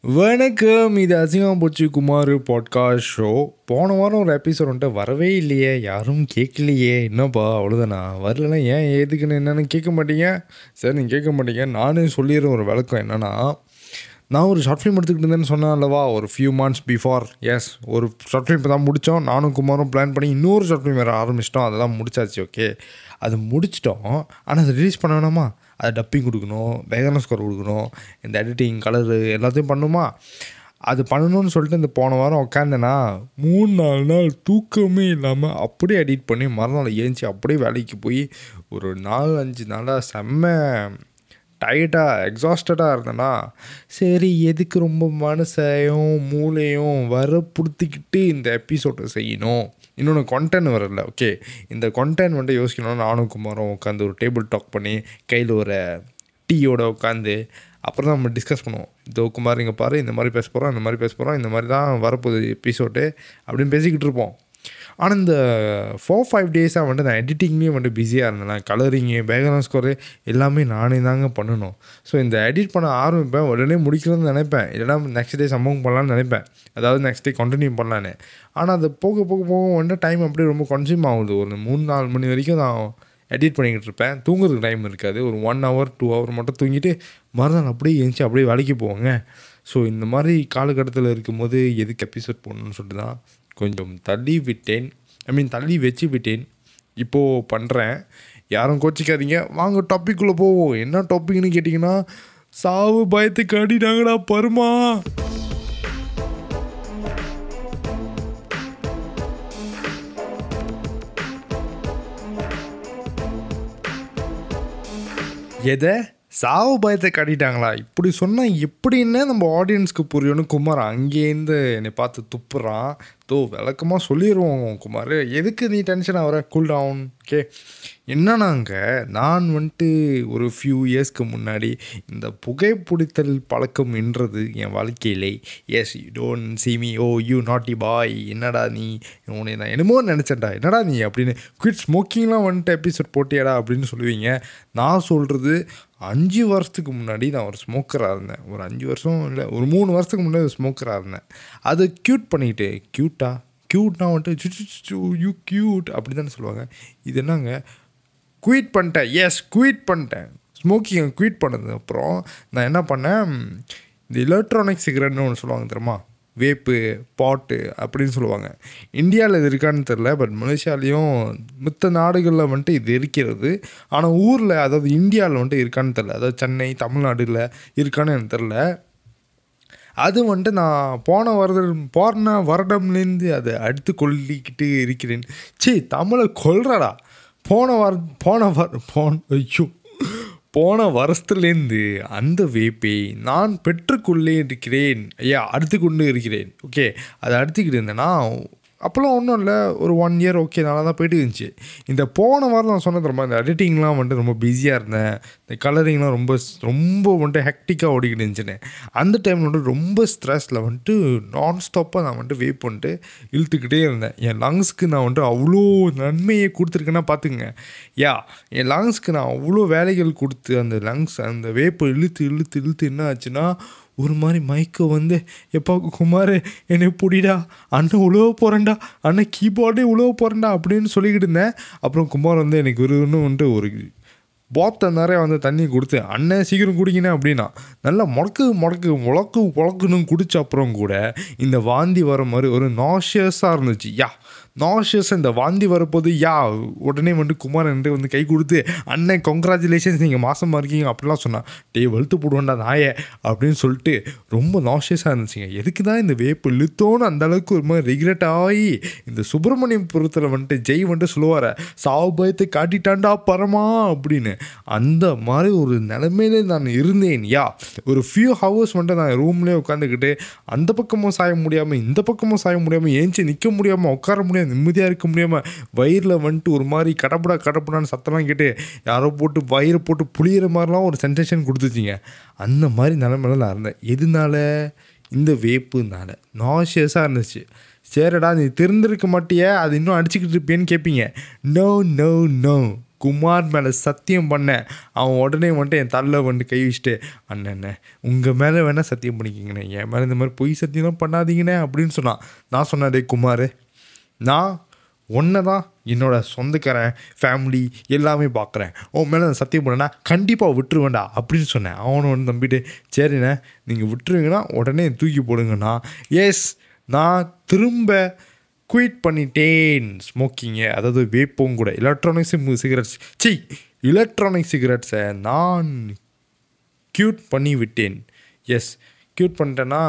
வணக்கம் இது அசிங்கம் போச்சு குமார் பாட்காஸ்ட் ஷோ போன வாரம் ஒரு எபிசோட் வந்துட்டு வரவே இல்லையே யாரும் கேட்கலையே என்னப்பா அவ்வளோதானா வரலன்னா ஏன் எதுக்குன்னு என்னன்னு கேட்க மாட்டீங்க சரி நீங்கள் கேட்க மாட்டீங்க நானே சொல்லிடுறேன் ஒரு விளக்கம் என்னன்னா நான் ஒரு ஷார்ட் ஃபிலிம் எடுத்துக்கிட்டு இருந்தேன்னு சொன்னேன் அல்லவா ஒரு ஃபியூ மந்த்ஸ் பிஃபார் எஸ் ஒரு ஷார்ட் ஃபிலிம் இப்போ தான் முடித்தோம் நானும் குமாரும் பிளான் பண்ணி இன்னொரு ஷார்ட் ஃபிலிம் வேறு ஆரம்பிச்சிட்டோம் அதெல்லாம் முடிச்சாச்சு ஓகே அது முடிச்சிட்டோம் ஆனால் அதை ரிலீஸ் பண்ண வேணாமா அது டப்பிங் கொடுக்கணும் பேக்ரவுண்ட் ஸ்கோர் கொடுக்கணும் இந்த எடிட்டிங் கலரு எல்லாத்தையும் பண்ணுமா அது பண்ணணும்னு சொல்லிட்டு இந்த போன வாரம் உட்காந்தேன்னா மூணு நாலு நாள் தூக்கமே இல்லாமல் அப்படியே எடிட் பண்ணி மறுநாள் ஏஞ்சி அப்படியே வேலைக்கு போய் ஒரு நாலு அஞ்சு நாளாக செம்ம டயர்டாக எக்ஸாஸ்டடாக இருந்தேன்னா சரி எதுக்கு ரொம்ப மனசையும் மூளையும் வர பிடித்திக்கிட்டு இந்த எபிசோட்டை செய்யணும் இன்னொன்று கொண்டென்ட் வரல ஓகே இந்த கொண்டென்ட் வந்து யோசிக்கணும் நானும் குமாரும் உட்காந்து ஒரு டேபிள் டாக் பண்ணி கையில் ஒரு டீயோட உட்காந்து அப்புறம் தான் நம்ம டிஸ்கஸ் பண்ணுவோம் இதோ குமார் இங்கே பாரு இந்த மாதிரி பேச போகிறோம் இந்த மாதிரி பேச போகிறோம் இந்த மாதிரி தான் வரப்போகுது எபிசோடு அப்படின்னு பேசிக்கிட்டு இருப்போம் ஆனால் இந்த ஃபோர் ஃபைவ் டேஸாக வந்துட்டு நான் எடிட்டிங்லேயும் வந்துட்டு பிஸியாக இருந்தேன் கலரிங்கு பேக்ரவுண்ட் ஸ்கோரு எல்லாமே நானே தாங்க பண்ணணும் ஸோ இந்த எடிட் பண்ண ஆரம்பிப்பேன் உடனே முடிக்கணும்னு நினைப்பேன் இல்லைனா நெக்ஸ்ட் டே சம்பவம் பண்ணலான்னு நினைப்பேன் அதாவது நெக்ஸ்ட் டே கண்டினியூ பண்ணலான்னு ஆனால் அது போக போக போக வந்துட்டு டைம் அப்படியே ரொம்ப கன்சியூம் ஆகுது ஒரு மூணு நாலு மணி வரைக்கும் நான் எடிட் பண்ணிக்கிட்டு இருப்பேன் தூங்குறதுக்கு டைம் இருக்காது ஒரு ஒன் ஹவர் டூ ஹவர் மட்டும் தூங்கிட்டு மறுநாள் அப்படியே எழுந்துச்சி அப்படியே வேலைக்கு போவாங்க ஸோ இந்த மாதிரி காலகட்டத்தில் இருக்கும்போது எதுக்கு எபிசோட் போடணும்னு சொல்லிட்டு தான் கொஞ்சம் தள்ளி விட்டேன் ஐ மீன் தள்ளி வச்சு விட்டேன் இப்போது பண்ணுறேன் யாரும் கோச்சிக்காதீங்க வாங்க டாப்பிக்குள்ளே போவோம் என்ன டாபிக்னு கேட்டிங்கன்னா சாவு பயத்துக்கு அடினாங்கடா பருமா எதை சாவு பயத்தை காட்டிட்டாங்களா இப்படி சொன்னால் எப்படின்னு நம்ம ஆடியன்ஸ்க்கு புரியணும்னு குமார் அங்கேருந்து என்னை பார்த்து துப்புறான் தோ விளக்கமாக சொல்லிடுவோம் குமார் எதுக்கு நீ டென்ஷன் ஆகிற கூல் டவுன் ஓகே என்னன்னாங்க நான் வந்துட்டு ஒரு ஃபியூ இயர்ஸ்க்கு முன்னாடி இந்த புகைப்பிடித்தல் பழக்கம் என்றது என் வாழ்க்கையிலே yes you don't see me oh you naughty boy என்னடா நீ உன்னை நான் என்னமோ நினச்சேன்டா என்னடா நீ அப்படின்னு குவிட் ஸ்மோக்கிங்லாம் வந்துட்டு எபிசோட் போட்டியாடா அப்படின்னு சொல்லுவீங்க நான் சொல்கிறது அஞ்சு வருஷத்துக்கு முன்னாடி நான் ஒரு ஸ்மோக்கராக இருந்தேன் ஒரு அஞ்சு வருஷம் இல்லை ஒரு மூணு வருஷத்துக்கு முன்னாடி ஒரு ஸ்மோக்கராக இருந்தேன் அதை க்யூட் பண்ணிக்கிட்டு க்யூட்டா க்யூட்னா வந்துட்டு யூ க்யூட் அப்படி தானே சொல்லுவாங்க இது என்னங்க குயிட் பண்ணிட்டேன் எஸ் குயிட் பண்ணிட்டேன் ஸ்மோக்கிங்கை குயிட் பண்ணது அப்புறம் நான் என்ன பண்ணேன் இந்த எலக்ட்ரானிக் சிகரெட்னு ஒன்று சொல்லுவாங்க தெரியுமா வேப்பு பாட்டு அப்படின்னு சொல்லுவாங்க இந்தியாவில் இது இருக்கான்னு தெரில பட் மலேசியாலேயும் மித்த நாடுகளில் வந்துட்டு இது இருக்கிறது ஆனால் ஊரில் அதாவது இந்தியாவில் வந்துட்டு இருக்கான்னு தெரில அதாவது சென்னை தமிழ்நாடுல இருக்கான்னு எனக்கு தெரில அது வந்துட்டு நான் போன வருடம் போன வருடம்லேருந்து அதை அடுத்து கொல்லிக்கிட்டு இருக்கிறேன் சி தமிழை கொல்றடா போன வார போன வார போன ஐயோ போன வருஷத்துலேருந்து அந்த வேப்பை நான் பெற்றுக்கொள்ளே இருக்கிறேன் ஐயா அடுத்து கொண்டு இருக்கிறேன் ஓகே அதை அடுத்துக்கிட்டு இருந்தேன்னா அப்போல்லாம் ஒன்றும் இல்லை ஒரு ஒன் இயர் ஓகே நல்லா தான் போயிட்டு இருந்துச்சு இந்த போன வாரம் நான் சொன்னது ரொம்ப இந்த எடிட்டிங்லாம் வந்துட்டு ரொம்ப பிஸியாக இருந்தேன் இந்த கலரிங்லாம் ரொம்ப ரொம்ப வந்துட்டு ஹெக்டிக்காக ஓடிக்கிட்டு இருந்துச்சுன்னு அந்த டைமில் வந்துட்டு ரொம்ப ஸ்ட்ரெஸ்ஸில் வந்துட்டு நான் ஸ்டாப்பாக நான் வந்துட்டு வெயிட் பண்ணிட்டு இழுத்துக்கிட்டே இருந்தேன் என் லங்ஸ்க்கு நான் வந்துட்டு அவ்வளோ நன்மையை கொடுத்துருக்கேன்னா பார்த்துங்க யா என் லங்ஸ்க்கு நான் அவ்வளோ வேலைகள் கொடுத்து அந்த லங்ஸ் அந்த வேப்பை இழுத்து இழுத்து இழுத்து என்ன ஆச்சுன்னா ஒரு மாதிரி மயக்க வந்து எப்பா குமார் என்னை பிடிடா அண்ணன் உழவ போகிறேன்டா அண்ணன் கீபோர்டே உழவ போகிறேன்டா அப்படின்னு சொல்லிக்கிட்டு இருந்தேன் அப்புறம் குமார் வந்து எனக்கு ஒரு இன்னும் வந்துட்டு ஒரு போத்தை நிறைய வந்து தண்ணி கொடுத்து அண்ணன் சீக்கிரம் குடிக்கினேன் அப்படின்னா நல்லா முடக்கு முடக்கு முழக்கு முழக்குன்னு குடிச்ச அப்புறம் கூட இந்த வாந்தி வர மாதிரி ஒரு நாஷியஸாக இருந்துச்சு யா நாஷியஸ் இந்த வாந்தி வரப்போது யா உடனே வந்துட்டு குமார் என்று வந்து கை கொடுத்து அண்ணன் கங்க்ராச்சுலேஷன்ஸ் நீங்கள் மாசமாக இருக்கீங்க அப்படிலாம் சொன்னான் டே வெளுத்து போடுவேன்டா நாயே அப்படின்னு சொல்லிட்டு ரொம்ப நாஷியஸாக இருந்துச்சுங்க எதுக்கு தான் இந்த வேப்பு இழுத்தோன்னு அந்த அளவுக்கு ஒரு மாதிரி ரிக்ரெட் ஆகி இந்த சுப்பிரமணியபுரத்தில் வந்துட்டு ஜெய் வந்துட்டு சொல்லுவார சாவு பயத்தை காட்டிட்டாண்டா பரமா அப்படின்னு அந்த மாதிரி ஒரு நிலைமையில நான் இருந்தேன் யா ஒரு ஃபியூ ஹவர்ஸ் வந்துட்டு நான் ரூம்லேயே உட்காந்துக்கிட்டு அந்த பக்கமும் சாய முடியாமல் இந்த பக்கமும் சாய முடியாமல் ஏஞ்சி நிற்க முடியாமல் உட்கார முடியாது நிம்மதியாக இருக்க முடியாமல் வயிறில் வந்துட்டு ஒரு மாதிரி கடப்படா கடப்படான்னு சத்தம்லாம் கேட்டு யாரோ போட்டு வயிறு போட்டு புளியிற மாதிரிலாம் ஒரு சென்சேஷன் கொடுத்துச்சிங்க அந்த மாதிரி நிலமையில நான் இருந்தேன் எதனால இந்த வேப்புனால நாஷியஸாக இருந்துச்சு சரிடா நீ தெரிந்திருக்க மாட்டியே அது இன்னும் அடிச்சுக்கிட்டு இருப்பேன்னு கேட்பீங்க நோ நோ நோ குமார் மேலே சத்தியம் பண்ணேன் அவன் உடனே வந்துட்டு என் தள்ள வந்துட்டு கை வச்சுட்டு அண்ணண்ணே உங்கள் மேலே வேணால் சத்தியம் பண்ணிக்கிங்கண்ணே என் மேலே இந்த மாதிரி பொய் சத்தியம்லாம் பண்ணாதீங்கண்ணே அப்படின்னு சொன்னான் நான் சொன்னேன் டேய் குமார் நான் ஒன்றை தான் என்னோட சொந்தக்காரன் ஃபேமிலி எல்லாமே பார்க்குறேன் உன் மேலே நான் சத்தியம் பண்ணேன்னா கண்டிப்பாக விட்டுருவேண்டா அப்படின்னு சொன்னேன் அவனை வந்து நம்பிட்டு சரிண்ணே நீங்கள் விட்டுருவீங்கன்னா உடனே தூக்கி போடுங்கண்ணா எஸ் நான் திரும்ப குயிட் பண்ணிட்டேன் ஸ்மோக்கிங்கை அதாவது வேப்பவும் கூட எலக்ட்ரானிக் சிகரெட்ஸ் சி எலக்ட்ரானிக் சிகரெட்ஸை நான் க்யூட் பண்ணி விட்டேன் எஸ் க்யூட் பண்ணிட்டேன்னா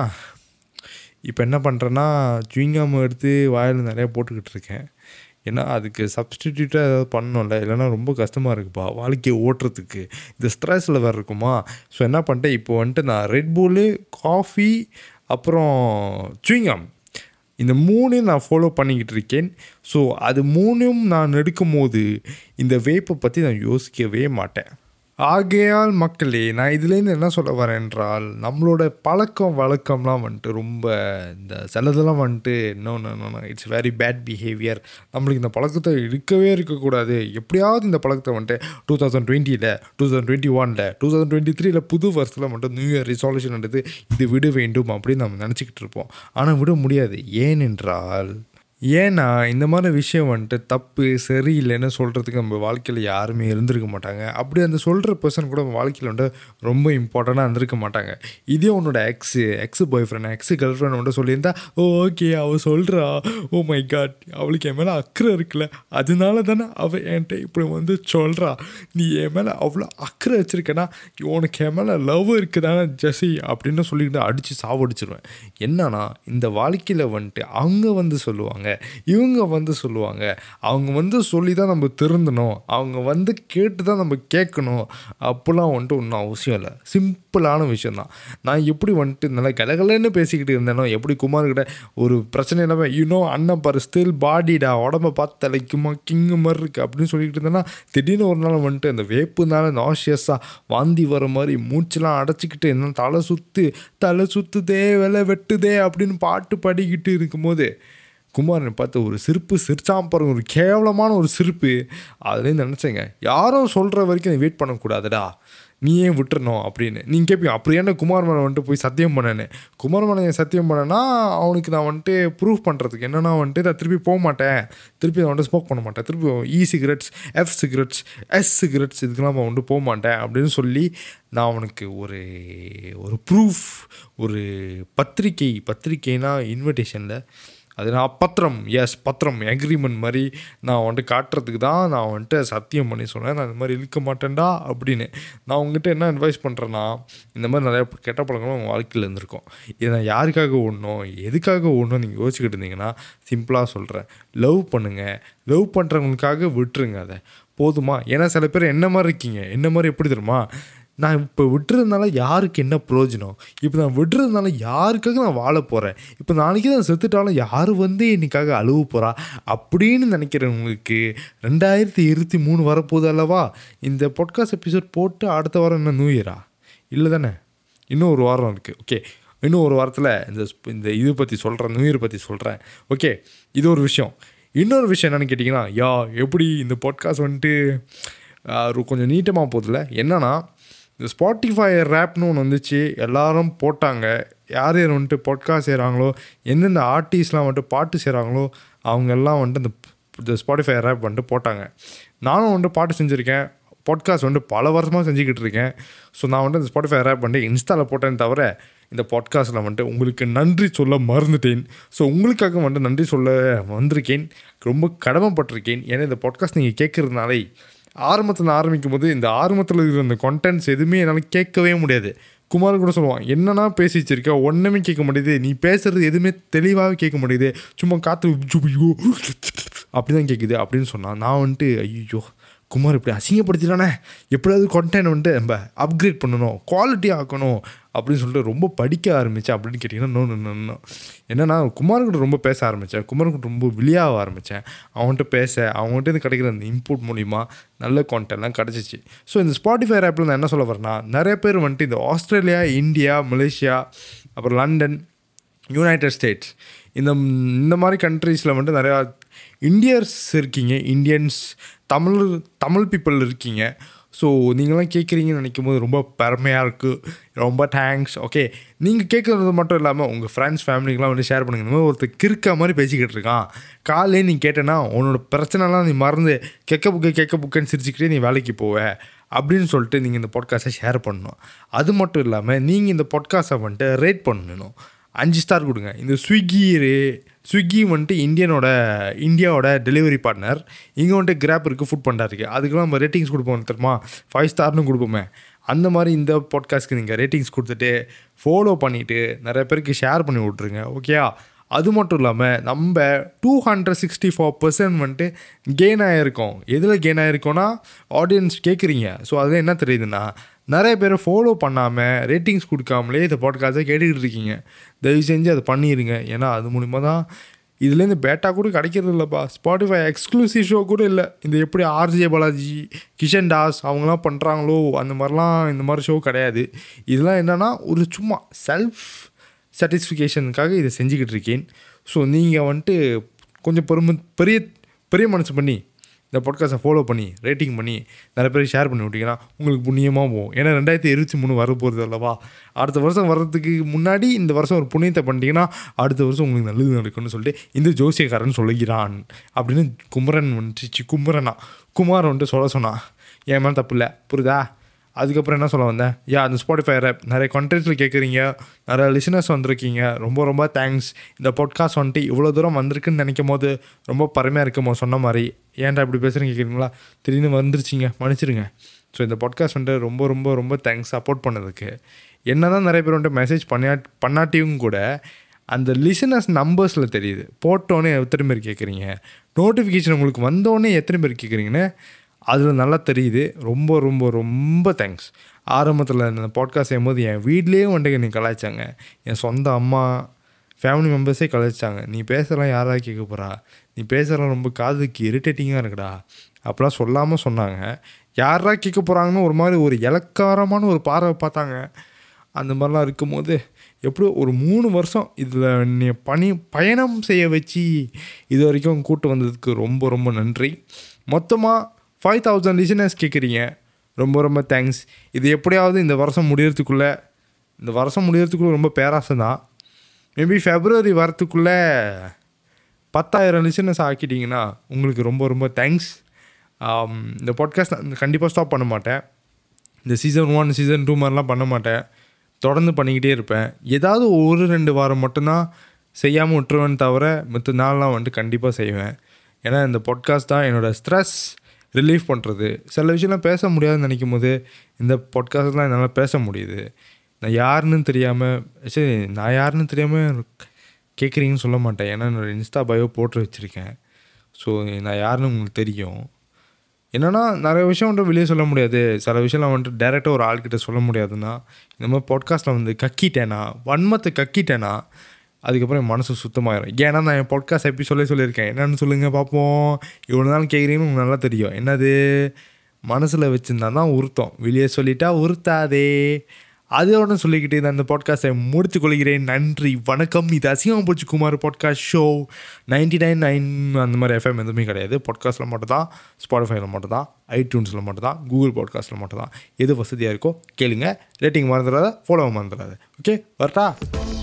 இப்போ என்ன பண்ணுறேன்னா சுவிங்காம் எடுத்து வாயில் நிறையா போட்டுக்கிட்டு இருக்கேன் ஏன்னா அதுக்கு சப்ஸ்டிடியூட்டாக ஏதாவது பண்ணணும்ல இல்லைன்னா ரொம்ப கஷ்டமாக இருக்குப்பா வாழ்க்கையை ஓட்டுறதுக்கு இந்த ஸ்ட்ரெஸ்ஸில் வேறு இருக்குமா ஸோ என்ன பண்ணிட்டேன் இப்போ வந்துட்டு நான் ரெட் பூலு காஃபி அப்புறம் சுவிங்காம் இந்த மூணையும் நான் ஃபாலோ பண்ணிக்கிட்டு இருக்கேன் ஸோ அது மூணையும் நான் எடுக்கும் போது இந்த வேப்பை பற்றி நான் யோசிக்கவே மாட்டேன் ஆகையால் மக்களே நான் இதுலேருந்து என்ன சொல்ல வரேன் என்றால் நம்மளோட பழக்கம் வழக்கம்லாம் வந்துட்டு ரொம்ப இந்த சிலதெல்லாம் வந்துட்டு இன்னும் இட்ஸ் வெரி பேட் பிஹேவியர் நம்மளுக்கு இந்த பழக்கத்தை இருக்கவே இருக்கக்கூடாது எப்படியாவது இந்த பழக்கத்தை வந்துட்டு டூ தௌசண்ட் டுவெண்ட்டியில் டூ தௌசண்ட் டுவெண்ட்டி ஒனில் டூ தௌசண்ட் டுவெண்ட்டி த்ரீல புது வருஷத்தில் மட்டும் நியூ இயர் ரிசால்யூஷன் எடுத்து இது விட வேண்டும் அப்படின்னு நம்ம நினச்சிக்கிட்டு இருப்போம் ஆனால் விட முடியாது ஏனென்றால் ஏன்னா இந்த மாதிரி விஷயம் வந்துட்டு தப்பு சரியில்லைன்னு சொல்கிறதுக்கு நம்ம வாழ்க்கையில் யாருமே இருந்திருக்க மாட்டாங்க அப்படி அந்த சொல்கிற பர்சன் கூட நம்ம வாழ்க்கையில் வந்துட்டு ரொம்ப இம்பார்ட்டண்ட்டாக இருந்திருக்க மாட்டாங்க இதே உன்னோட ex ex boyfriend ex girlfriend வந்துட்டு சொல்லியிருந்தா ஓ ஓகே அவள் சொல்கிறா ஓ மை காட் அவளுக்கு என் மேலே அக்கறை இருக்குல்ல அதனால தானே அவள் என்கிட்ட இப்படி வந்து சொல்கிறா நீ என் மேலே அவ்வளோ அக்கறை வச்சுருக்கேன்னா உனக்கு என் மேலே லவ் இருக்குதானே ஜெசி அப்படின்னு சொல்லிக்கிட்டு அடித்து சாவடிச்சிருவேன் என்னன்னா இந்த வாழ்க்கையில் வந்துட்டு அவங்க வந்து சொல்லுவாங்க இவங்க வந்து சொல்லுவாங்க அவங்க வந்து சொல்லி தான் நம்ம திருந்தணும் அவங்க வந்து கேட்டு தான் நம்ம கேட்கணும் அப்போல்லாம் வந்துட்டு ஒன்றும் அவசியம் இல்லை சிம்பிளான விஷயந்தான் நான் எப்படி வந்துட்டு நல்லா கலகலன்னு பேசிக்கிட்டு இருந்தேனோ எப்படி குமார்கிட்ட ஒரு பிரச்சனை இல்லாமல் யூனோ அண்ணன் பாரு ஸ்டில் பாடிடா உடம்ப பார்த்து தலைக்குமா கிங்கு மாதிரி இருக்குது அப்படின்னு சொல்லிக்கிட்டு இருந்தேன்னா திடீர்னு ஒரு நாள் வந்துட்டு அந்த வேப்புனால நாஷியஸாக வாந்தி வர மாதிரி மூச்செல்லாம் அடைச்சிக்கிட்டு என்ன தலை சுற்று தலை சுற்றுதே வெலை வெட்டுதே அப்படின்னு பாட்டு பாடிக்கிட்டு இருக்கும்போது குமாரனை பார்த்து ஒரு சிரிப்பு சிரிச்சாம பாருங்க ஒரு கேவலமான ஒரு சிரிப்பு அதுலேருந்து நினச்சேங்க யாரும் சொல்கிற வரைக்கும் நீ வெயிட் பண்ணக்கூடாதுடா நீ ஏன் விட்டுறணும் அப்படின்னு நீங்கள் கேட்பீங்க அப்படி ஏன்னா குமார் மேலே வந்துட்டு போய் சத்தியம் பண்ணேன்னு குமார் மேலே ஏன் சத்தியம் பண்ணேன்னா அவனுக்கு நான் வந்துட்டு ப்ரூஃப் பண்ணுறதுக்கு என்னென்னா வந்துட்டு நான் திருப்பி போக மாட்டேன் திருப்பி நான் வந்துட்டு ஸ்மோக் பண்ண மாட்டேன் திருப்பி e cigarettes F cigarettes S cigarettes இதுக்கெல்லாம் நான் வந்துட்டு போக மாட்டேன் அப்படின்னு சொல்லி நான் அவனுக்கு ஒரு ஒரு ப்ரூஃப் ஒரு பத்திரிக்கை பத்திரிக்கைனா இன்விடேஷனில் அது நான் பத்திரம் எஸ் பத்திரம் அக்ரிமெண்ட் மாதிரி நான் வந்துட்டு காட்டுறதுக்கு தான் நான் வந்துட்டு சத்தியம் பண்ணி சொன்னேன் நான் இந்த மாதிரி இழுக்க மாட்டேன்டா அப்படின்னு நான் உங்ககிட்ட என்ன அட்வைஸ் பண்ணுறேன்னா இந்த மாதிரி நிறைய கெட்ட பழங்களும் உங்கள் வாழ்க்கையில் இருந்திருக்கும் இதை நான் யாருக்காக ஓடணும் எதுக்காக ஓடணும் நீங்கள் யோசிச்சுக்கிட்டு இருந்தீங்கன்னா சிம்பிளாக சொல்கிறேன் லவ் பண்ணுங்கள் லவ் பண்ணுறவங்களுக்காக விட்டுருங்க அதை போதுமா ஏன்னா சில பேர் என்ன மாதிரி இருக்கீங்க என்ன மாதிரி எப்படி தெரியுமா நான் இப்போ விட்டுறதுனால யாருக்கு என்ன பிரயோஜனம் இப்போ நான் விடுறதுனால யாருக்காக நான் வாழ போகிறேன் இப்போ நாளைக்கு நான் செத்துட்டாலும் யார் வந்து என்னைக்காக அழுவ போகிறா அப்படின்னு நினைக்கிறவங்களுக்கு ரெண்டாயிரத்தி இருபத்தி மூணு வரப்போகுது அல்லவா இந்த பாட்காஸ்ட் எபிசோட் போட்டு அடுத்த வாரம் என்ன நியூ இயரா இல்லை தானே இன்னும் ஒரு வாரம் இருக்குது ஓகே இன்னும் ஒரு வாரத்தில் இந்த ஸ்ப்- இந்த இது பற்றி சொல்கிறேன் நியூ இயர் பற்றி சொல்கிறேன் ஓகே இது ஒரு விஷயம் இன்னொரு விஷயம் என்னென்னு கேட்டிங்கன்னா யா எப்படி இந்த பாட்காஸ்ட் வந்துட்டு ஆஹ், ஒரு கொஞ்சம் நீட்டமாக போதில்ல என்னன்னா இந்த ஸ்பாட்டிஃபை ரேப்னு ஒன்று வந்துச்சு எல்லாரும் போட்டாங்க யார் யார் வந்துட்டு பாட்காஸ்ட் செய்கிறாங்களோ எந்தெந்த ஆர்டிஸ்ட்லாம் வந்துட்டு பாட்டு செய்கிறாங்களோ அவங்க எல்லாம் வந்துட்டு இந்த இந்த ஸ்பாட்டிஃபை ரேப் வந்துட்டு போட்டாங்க நானும் வந்துட்டு பாட்டு செஞ்சுருக்கேன் பாட்காஸ்ட் வந்துட்டு பல வருஷமாக செஞ்சுக்கிட்டு இருக்கேன் ஸோ நான் வந்துட்டு இந்த ஸ்பாட்டிஃபை ரேப் வந்துட்டு இன்ஸ்டாவில் போட்டேன் தவிர இந்த பாட்காஸ்ட்டில் வந்துட்டு உங்களுக்கு நன்றி சொல்ல மறந்துட்டேன் ஸோ உங்களுக்காக வந்துட்டு நன்றி சொல்ல வந்திருக்கேன் ரொம்ப கடமைப்பட்டிருக்கேன் ஏன்னா இந்த பாட்காஸ்ட் நீங்கள் கேட்குறதுனாலே ஆரம்பத்தில் ஆரம்பிக்கும் போது இந்த ஆரம்பத்தில் இருக்கிற இந்த கண்டென்ட்ஸ் எதுவுமே என்னால் கேட்கவே முடியாது குமார் கூட சொல்லுவான் என்னன்னா பேசி வச்சிருக்க ஒன்றுமே கேட்க முடியுது நீ பேசுறது எதுவுமே தெளிவாகவே கேட்க முடியுது சும்மா காற்று அப்படி தான் கேட்குது அப்படின்னு சொன்னான் நான் வந்துட்டு ஐயோ குமார் இப்படி அசிங்கப்படுத்திட்டானே எப்படியாவது கண்டென்ட் வந்துட்டு நம்ம அப்கிரேட் பண்ணணும் குவாலிட்டி ஆக்கணும் அப்படின்னு சொல்லிட்டு ரொம்ப படிக்க ஆரம்பித்தேன் அப்படின்னு கேட்டிங்கன்னா நோ நோ நோ என்னன்னா குமார் கூட ரொம்ப பேச ஆரம்பித்தேன் குமார் கூட ரொம்ப விளையாட ஆரம்பித்தேன் அவன்கிட்ட பேச அவங்ககிட்ட இருந்து கிடைக்கிற அந்த இன்புட் மூலிமா நல்ல கான்டென்ட்லாம் கிடச்சிச்சு ஸோ இந்த ஸ்பாட்டிஃபை ஆப்பில் நான் என்ன சொல்ல வரேன்னா நிறைய பேர் வந்துட்டு இந்த ஆஸ்திரேலியா இந்தியா மலேசியா அப்புறம் லண்டன் யுனைடெட் ஸ்டேட்ஸ் இந்த இந்த மாதிரி கண்ட்ரீஸில் வந்துட்டு நிறையா இந்தியர்ஸ் இருக்கீங்க இந்தியன்ஸ் தமிழ் தமிழ் பீப்புள் இருக்கீங்க ஸோ நீங்களாம் கேட்குறீங்கன்னு நினைக்கும் போது ரொம்ப பெருமையாக இருக்குது ரொம்ப தேங்க்ஸ் ஓகே நீங்கள் கேட்குறது மட்டும் இல்லாமல் உங்கள் ஃப்ரெண்ட்ஸ் ஃபேமிலிக்கெலாம் வந்து ஷேர் பண்ணுங்க இந்த மாதிரி ஒருத்தர் கிறுக்க மாதிரி பேசிக்கிட்டு இருக்கான் காலையிலே நீ கேட்டேன்னா உன்னோட பிரச்சனைலாம் நீ மறந்து கெக்க புக்கு கெக்க புக்குன்னு சிரிச்சுக்கிட்டே நீ வேலைக்கு போவ அப்படின்னு சொல்லிட்டு நீங்கள் இந்த பாட்காஸ்ட்டை ஷேர் பண்ணணும் அது மட்டும் இல்லாமல் நீங்கள் இந்த பாட்காஸ்ட்டை வந்துட்டு ரேட் பண்ணணும் அஞ்சு ஸ்டார் கொடுங்க இந்த ஸ்விக்கி ஸ்விக்கி வந்துட்டு இந்தியனோட இந்தியாவோட டெலிவரி பார்ட்னர் இங்கே வந்துட்டு கிராப் இருக்குது ஃபுட் பண்ணா இருக்குது அதுக்கெல்லாம் நம்ம ரேட்டிங்ஸ் கொடுப்போம் தெரியுமா ஃபைவ் ஸ்டார்னு கொடுப்போமே அந்த மாதிரி இந்த பாட்காஸ்ட்க்கு நீங்கள் ரேட்டிங்ஸ் கொடுத்துட்டு ஃபாலோ பண்ணிவிட்டு நிறைய பேருக்கு ஷேர் பண்ணி விட்ருங்க ஓகேயா அது மட்டும் இல்லாமல் நம்ம two hundred sixty four percent வந்துட்டு கெயின் ஆகிருக்கோம் எதில் கெயின் ஆகிருக்கோன்னா ஆடியன்ஸ் கேட்குறீங்க ஸோ அதில் என்ன தெரியுதுன்னா நிறைய பேர் ஃபாலோ பண்ணாமல் ரேட்டிங்ஸ் கொடுக்காமலே இந்த பாட்காஸ்ட்டை கேட்டுக்கிட்டு இருக்கீங்க தயவு செஞ்சு அதை பண்ணிடுங்க ஏன்னா அது மூலிமா தான் இதுலேருந்து பேட்டா கூட கிடைக்கிறது இல்லைப்பா ஸ்பாட்டிஃபை எக்ஸ்க்ளூசிவ் ஷோ கூட இல்லை இந்த எப்படி ஆர்ஜே பாலாஜி கிஷன் தாஸ் அவங்களாம் பண்ணுறாங்களோ அந்த மாதிரிலாம் இந்த மாதிரி ஷோ கிடையாது இதெல்லாம் என்னென்னா ஒரு சும்மா செல்ஃப் சாட்டிஸ்ஃபிகேஷனுக்காக இதை செஞ்சுக்கிட்டு இருக்கேன் ஸோ நீங்கள் வந்துட்டு கொஞ்சம் பெருமை பெரிய பெரிய மனசு பண்ணி இந்த பாட்காஸ்ட்டை ஃபாலோ பண்ணி ரேட்டிங் பண்ணி நிறைய பேர் ஷேர் பண்ணி விட்டிங்கன்னா உங்களுக்கு புண்ணியமாக போகும் ஏன்னா ரெண்டாயிரத்தி இருபத்தி மூணு வர போகிறது அல்லவா அடுத்த வருஷம் வர்றதுக்கு முன்னாடி இந்த வருஷம் ஒரு புண்ணியத்தை பண்ணிட்டீங்கன்னா அடுத்த வருஷம் உங்களுக்கு நல்லது நடக்கும்னு சொல்லிட்டு இந்த ஜோசியக்காரன் சொல்லுகிறான் அப்படின்னு குமரன் வந்துச்சு குமரனா குமார் வந்துட்டு சொல்ல சொன்னான் என் மேலே தப்பு இல்லை புரியுதா அதுக்கப்புறம் என்ன சொல்ல வந்தேன் யா அந்த ஸ்பாட்டிஃபை ஆப் நிறைய கண்டென்ட்ஸில் கேட்குறீங்க நிறைய லிசனர்ஸ் வந்திருக்கீங்க ரொம்ப ரொம்ப தேங்க்ஸ் இந்த பாட்காஸ்ட் வந்துட்டு இவ்வளோ தூரம் வந்திருக்குன்னு நினைக்கும் போது ரொம்ப பரமையாக இருக்குமோ சொன்ன மாதிரி ஏன்டா இப்படி பேசுகிறீங்க கேட்குறீங்களா திடீர்னு வந்துருச்சிங்க மன்னிச்சிருங்க ஸோ இந்த பாட்காஸ்ட் வந்துட்டு ரொம்ப ரொம்ப ரொம்ப தேங்க்ஸ் சப்போர்ட் பண்ணதுக்கு என்ன தான் நிறைய பேர் வந்துட்டு மெசேஜ் பண்ணா பண்ணாட்டியும் கூட அந்த லிசனர்ஸ் நம்பர்ஸில் தெரியுது போட்டோன்னே எத்தனை பேர் கேட்குறீங்க நோட்டிஃபிகேஷன் உங்களுக்கு வந்தோடனே எத்தனை பேர் கேட்குறீங்கன்னு அதில் நல்லா தெரியுது ரொம்ப ரொம்ப ரொம்ப தேங்க்ஸ் ஆரம்பத்தில் இந்த பாட்காஸ்ட் செய்யும்போது என் வீட்லேயே வந்துட்டு நீ கலாய்ச்சாங்க என் சொந்த அம்மா ஃபேமிலி மெம்பர்ஸே கலாய்ச்சாங்க நீ பேசுகிறலாம் யாராவது கேட்க போகிறா நீ பேசுகிறலாம் ரொம்ப காதுக்கு இரிட்டேட்டிங்காக இருக்குடா அப்போலாம் சொல்லாமல் சொன்னாங்க யாரா கேட்க போகிறாங்கன்னு ஒரு மாதிரி ஒரு இலக்காரமான ஒரு பார்வை பார்த்தாங்க அந்த மாதிரிலாம் இருக்கும்போது எப்படியோ ஒரு மூணு வருஷம் இதில் நீ பணி பயணம் செய்ய வச்சு இது வரைக்கும் கூட்டு வந்ததுக்கு ரொம்ப ரொம்ப நன்றி மொத்தமாக ஃபைவ் தௌசண்ட் லிசனர்ஸ் கேட்குறீங்க ரொம்ப ரொம்ப தேங்க்ஸ் இது எப்படியாவது இந்த வருஷம் முடியறதுக்குள்ளே இந்த வருஷம் முடியறதுக்குள்ளே ரொம்ப பேராசை தான் மேபி ஃபெப்ரவரி வரத்துக்குள்ளே பத்தாயிரம் லிசனர்ஸ் ஆக்கிட்டிங்கன்னா உங்களுக்கு ரொம்ப ரொம்ப தேங்க்ஸ் இந்த பாட்காஸ்ட் நான் கண்டிப்பாக ஸ்டாப் பண்ண மாட்டேன் இந்த சீசன் ஒன் சீசன் டூ மாதிரிலாம் பண்ண மாட்டேன் தொடர்ந்து பண்ணிக்கிட்டே இருப்பேன் ஏதாவது ஒரு ரெண்டு வாரம் மட்டும்தான் செய்யாமல் விட்டுருவேன் தவிர மற்ற நாள்லாம் வந்துட்டு கண்டிப்பாக செய்வேன் ஏன்னா இந்த பாட்காஸ்ட் தான் என்னோடய ஸ்ட்ரெஸ் ரிலீஃப் பண்ணுறது சில விஷயம்லாம் பேச முடியாதுன்னு நினைக்கும் போது இந்த பாட்காஸ்ட்லாம் என்னால் பேச முடியுது நான் யாருன்னு தெரியாமல் சரி நான் யாருன்னு தெரியாமல் கேட்குறீங்கன்னு சொல்ல மாட்டேன் ஏன்னா என்னோடய இன்ஸ்டா பயோ போட்டு வச்சுருக்கேன் ஸோ நான் யாருன்னு உங்களுக்கு தெரியும் என்னென்னா நிறைய விஷயம் வந்துட்டு வெளியே சொல்ல முடியாது சில விஷயம்லாம் வந்துட்டு டேரெக்டாக ஒரு ஆள்கிட்ட சொல்ல முடியாதுன்னா இந்த மாதிரி பாட்காஸ்ட்டில் வந்து கக்கிட்டேனா வன்மத்தை கக்கிட்டேனா அதுக்கப்புறம் என் மனசு சுத்தமாயிரும் ஏன்னா நான் என் பாட்காஸ்ட் எபிசோடே சொல்லியிருக்கேன் என்னென்னு சொல்லுங்கள் பார்ப்போம் இவ்வளோ நாள் கேட்குறீங்கன்னு உங்களுக்கு நல்லா தெரியும் என்னது மனசில் வச்சுருந்தா தான் உருத்தம் வெளியே சொல்லிட்டா உருத்தாதே அதோட சொல்லிக்கிட்டு நான் அந்த பாட்காஸ்ட்டை முடித்து கொள்கிறேன் நன்றி வணக்கம் இது அசிங்கம் போச்சு Kumar podcast show ninety nine nine அந்த மாதிரி எஃப்எம் எதுவுமே கிடையாது பாட்காஸ்ட்டில் மட்டும் தான் ஸ்பாட்டிஃபைல மட்டும் தான் ஐடியூன்ஸில் மட்டும் தான் கூகுள் பாட்காஸ்ட்டில் மட்டும் தான் எது வசதியாக இருக்கோ கேளுங்க ரேட்டிங் மறந்துடாத ஃபாலோ மறந்துடாத ஓகே வரட்டா